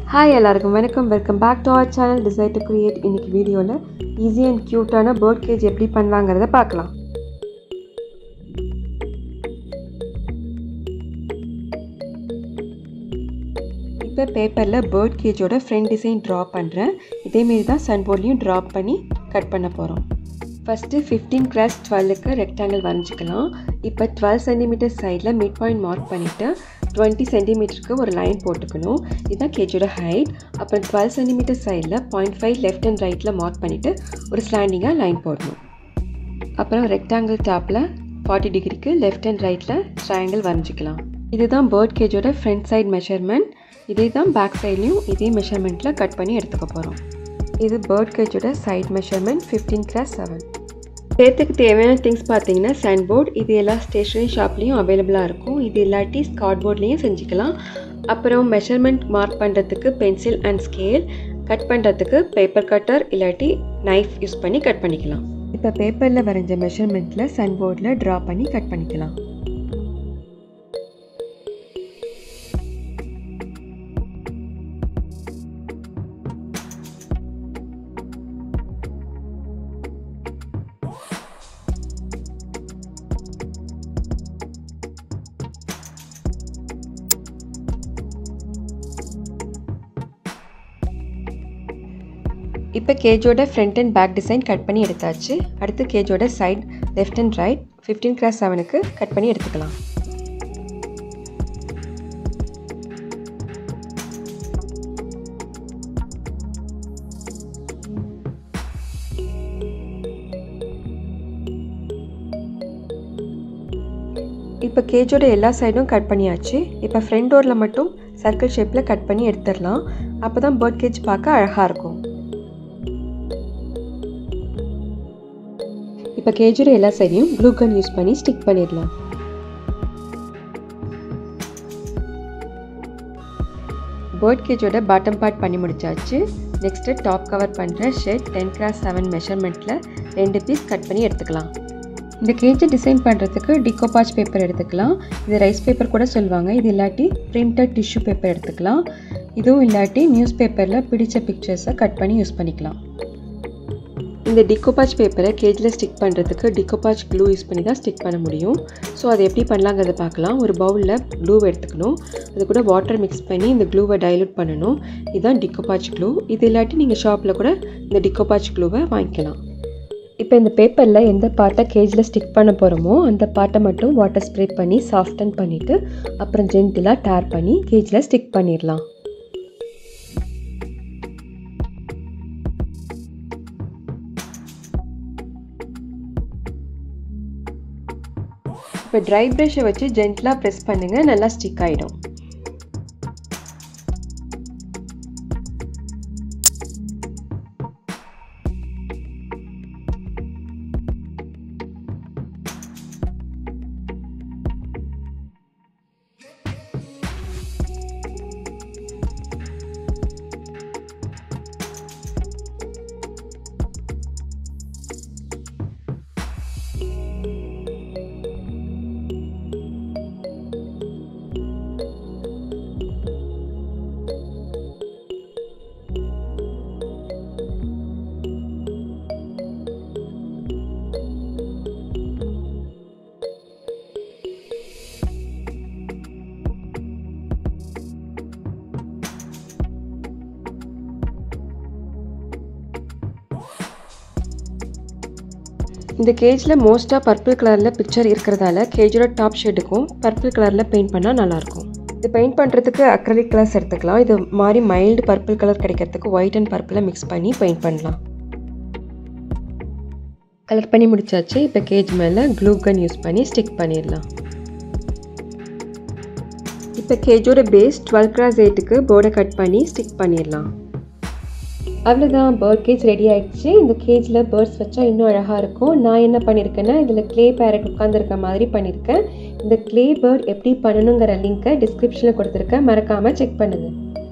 hi எல்லாருக்கும் வணக்கம் welcome back to our channel decide to create இன்னைக்கு வீடியோவில் ஈஸி அண்ட் க்யூட்டான பேர்ட் கேஜ் எப்படி பண்ணலாங்கிறத பார்க்கலாம் இப்போ பேப்பரில் பேர்ட் கேஜோட ஃப்ரண்ட் டிசைன் ட்ரா பண்ணுறேன் இதேமாரி தான் சன் போர்ட்லேயும் ட்ரா பண்ணி கட் பண்ண போகிறோம் ஃபஸ்ட்டு ஃபிஃப்டீன் கிராஸ் டுவெல்லுக்கு ரெக்டாங்கிள் வரைஞ்சிக்கலாம் இப்போ டுவெல் சென்டிமீட்டர் சைடில் மிட் பாயிண்ட் மார்க் பண்ணிவிட்டு டுவெண்ட்டி சென்டிமீட்டருக்கு ஒரு லைன் போட்டுக்கணும் இதுதான் கேஜோட ஹைட் அப்புறம் டுவெல் சென்டிமீட்டர் சைடில் பாயிண்ட் ஃபைவ் லெஃப்ட் அண்ட் ரைட்டில் மார்க் பண்ணிவிட்டு ஒரு ஸ்லாண்டிங்காக லைன் போடணும் அப்புறம் ரெக்டாங்கிள் டாப்பில் ஃபார்ட்டி டிகிரிக்கு லெஃப்ட் அண்ட் ரைட்டில் ட்ரையாங்கிள் வரைஞ்சிக்கலாம் இதுதான் பேர்ட் கேஜோட ஃப்ரண்ட் சைட் மெஷர்மெண்ட் இதே தான் பேக் சைட்லேயும் இதே மெஷர்மெண்ட்டில் கட் பண்ணி எடுத்துக்க போகிறோம் இது பேர்ட் கேஜோட side measurement fifteen cross seven சேர்த்துக்கு தேவையான திங்ஸ் பார்த்தீங்கன்னா சன் போர்ட் இது எல்லா ஸ்டேஷ்னரி ஷாப்லேயும் அவைலபிளாக இருக்கும் இது இல்லாட்டி கார்ட் போர்ட்லேயும் செஞ்சுக்கலாம் அப்புறம் மெஷர்மெண்ட் மார்க் பண்ணுறதுக்கு பென்சில் அண்ட் ஸ்கேல் கட் பண்ணுறதுக்கு பேப்பர் கட்டர் இல்லாட்டி நைஃப் யூஸ் பண்ணி கட் பண்ணிக்கலாம் இப்போ பேப்பரில் வரைஞ்ச மெஷர்மெண்ட்டில் சன் போர்டில் ட்ரா பண்ணி கட் பண்ணிக்கலாம் இப்போ கேஜோட front and back design cut பண்ணி எடுத்தாச்சு அடுத்து கேஜோட side left and right fifteen cross செவனுக்கு கட் பண்ணி எடுத்துக்கலாம் இப்போ கேஜோட எல்லா சைடும் கட் பண்ணியாச்சு இப்போ ஃப்ரண்ட் டோரில் மட்டும் சர்க்கிள் ஷேப்பில் கட் பண்ணி எடுத்துடலாம் அப்போ தான் பேர்ட் கேஜ் பார்க்க அழகாக இருக்கும் இப்போ கேஜோட எல்லா சைடையும் ப்ளூ கன் யூஸ் பண்ணி ஸ்டிக் பண்ணிடலாம் பேர்ட் கேஜோட பாட்டம் பார்ட் பண்ணி முடிச்சாச்சு நெக்ஸ்ட்டு டாப் கவர் பண்ணுற ஷெட் டென் கிராஸ் செவன் மெஷர்மெண்ட்டில் ரெண்டு பீஸ் கட் பண்ணி எடுத்துக்கலாம் இந்த கேஜை டிசைன் பண்ணுறதுக்கு டிகோபாச் பேப்பர் எடுத்துக்கலாம் இது ரைஸ் பேப்பர் கூட சொல்லுவாங்க இது இல்லாட்டி பிரிண்டட் டிஷ்யூ பேப்பர் எடுத்துக்கலாம் இதுவும் இல்லாட்டி நியூஸ் பேப்பரில் பிடிச்ச பிக்சர்ஸை கட் பண்ணி யூஸ் பண்ணிக்கலாம் இந்த டிகோபாச் பேப்பரை கேஜில் ஸ்டிக் பண்ணுறதுக்கு டிகோபாச் க்ளூ யூஸ் பண்ணி தான் ஸ்டிக் பண்ண முடியும் ஸோ அதை எப்படி பண்ணலாங்கிறத பார்க்கலாம் ஒரு பவுலில் க்ளூ எடுத்துக்கணும் அது கூட வாட்டர் மிக்ஸ் பண்ணி இந்த க்ளூவை டைலூட் பண்ணணும் இதுதான் டிகோபாச் க்ளூ இது இல்லாட்டி நீங்கள் ஷாப்பில் கூட இந்த டிகோபாச் க்ளூவை வாங்கிக்கலாம் இப்போ இந்த பேப்பரில் எந்த பார்ட்டை கேஜில் ஸ்டிக் பண்ண போகிறோமோ அந்த பார்ட்டை மட்டும் வாட்டர் ஸ்ப்ரே பண்ணி சாஃப்டன் பண்ணிவிட்டு அப்புறம் ஜென்டிலாக டேர் பண்ணி கேஜில் ஸ்டிக் பண்ணிடலாம் இப்போ ட்ரை ப்ரஷ்ஷை வச்சு ஜென்டலாக ப்ரெஸ் பண்ணுங்கள் நல்லா ஸ்டிக் ஆகிடும் இந்த கேஜில் மோஸ்ட்டாக பர்பிள் கலரில் பிக்சர் இருக்கிறதால கேஜோட டாப் ஷேடுக்கும் பர்பிள் கலரில் பெயிண்ட் பண்ணால் நல்லாயிருக்கும் இது பெயிண்ட் பண்ணுறதுக்கு அக்ரலிக் கலர்ஸ் எடுத்துக்கலாம் இது மாதிரி மைல்டு பர்பிள் கலர் கிடைக்கிறதுக்கு ஒயிட் அண்ட் பர்பிளை மிக்ஸ் பண்ணி பெயிண்ட் பண்ணலாம் கலர் பண்ணி முடிச்சாச்சு இப்போ கேஜ் மேலே க்ளூ கன் யூஸ் பண்ணி ஸ்டிக் பண்ணிடலாம் இப்போ கேஜோட பேஸ் டுவெல் கிராஸ் எயிட்டுக்கு போர்டை கட் பண்ணி ஸ்டிக் பண்ணிடலாம் அவ்வளோதான் பேர்ட் கேஜ் ரெடி ஆயிடுச்சு இந்த கேஜில் பேர்ட்ஸ் வச்சா இன்னும் அழகாக இருக்கும் நான் என்ன பண்ணியிருக்கேன்னா இதில் க்ளே பேரட் உட்காந்துருக்க மாதிரி பண்ணியிருக்கேன் இந்த க்ளே பேர்ட் எப்படி பண்ணணுங்கிற லிங்க்கை டிஸ்கிரிப்ஷனில் கொடுத்துருக்கேன் மறக்காமல் செக் பண்ணுங்கள்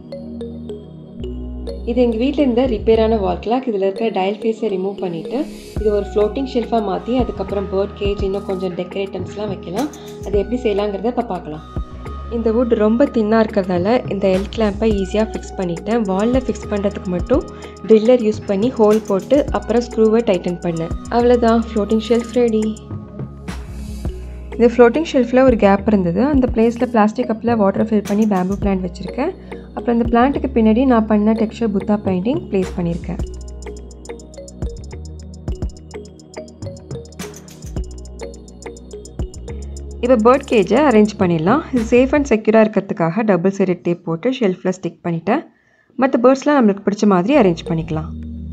இது எங்கள் வீட்டில் இருந்த ரிப்பேரான வால் கிளாக் இதில் இருக்க டயல் ஃபேஸை ரிமூவ் பண்ணிவிட்டு இது ஒரு ஃப்ளோட்டிங் ஷெல்ஃபாக மாற்றி அதுக்கப்புறம் பேர்ட் கேஜ் இன்னும் கொஞ்சம் டெக்கரேட்டம்ஸ்லாம் வைக்கலாம் அது எப்படி செய்யலாங்கிறத இப்போ பார்க்கலாம் இந்த வுட் ரொம்ப தின்னாக இருக்கிறதால இந்த எல் கிளாம்பை ஈஸியாக ஃபிக்ஸ் பண்ணிட்டேன் வாலில் ஃபிக்ஸ் பண்ணுறதுக்கு மட்டும் ட்ரில்லர் யூஸ் பண்ணி ஹோல் போட்டு அப்புறம் ஸ்க்ரூவை டைட்டன் பண்ணேன் அவ்வளோதான் ஃப்ளோட்டிங் ஷெல்ஃப் ரெடி இந்த ஃப்ளோட்டிங் ஷெல்ஃபில் ஒரு கேப் இருந்தது அந்த பிளேஸில் பிளாஸ்டிக் கப்பில் வாட்டர் ஃபில் பண்ணி பேம்பு பிளான்ட் வச்சுருக்கேன் அப்புறம் இந்த பிளான்ட்டுக்கு பின்னாடி நான் பண்ண டெக்ஸ்சர் புத்தா பெயிண்டிங் ப்ளேஸ் பண்ணியிருக்கேன் இப்போ பேர்ட் கேஜை அரேஞ்ச் பண்ணிடலாம் இது சேஃப் அண்ட் செக்யூராக இருக்கிறதுக்காக டபுள் சைடட் டேப் போட்டு ஷெல்ஃபில் ஸ்டிக் பண்ணிட்டேன் மற்ற பேர்ட்ஸ்லாம் நம்மளுக்கு பிடிச்ச மாதிரி அரேஞ்ச் பண்ணிக்கலாம்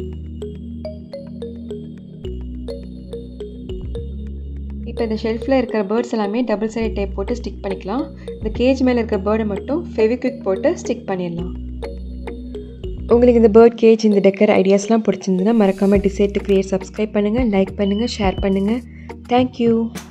இப்போ இந்த ஷெல்ஃபில் இருக்கிற பேர்ட்ஸ் எல்லாமே டபுள் சைடு டேப் போட்டு ஸ்டிக் பண்ணிக்கலாம் இந்த கேஜ் மேலே இருக்கிற பேர்டை மட்டும் ஃபெவிக்விக் போட்டு ஸ்டிக் பண்ணிடலாம் உங்களுக்கு இந்த பேர்ட் கேஜ் இந்த டெக்கர் ஐடியாஸ்லாம் பிடிச்சிருந்துன்னா மறக்காமல் டிசைட் டு கிரியேட் சப்ஸ்கிரைப் பண்ணுங்கள் லைக் பண்ணுங்கள் ஷேர் பண்ணுங்கள் தேங்க்யூ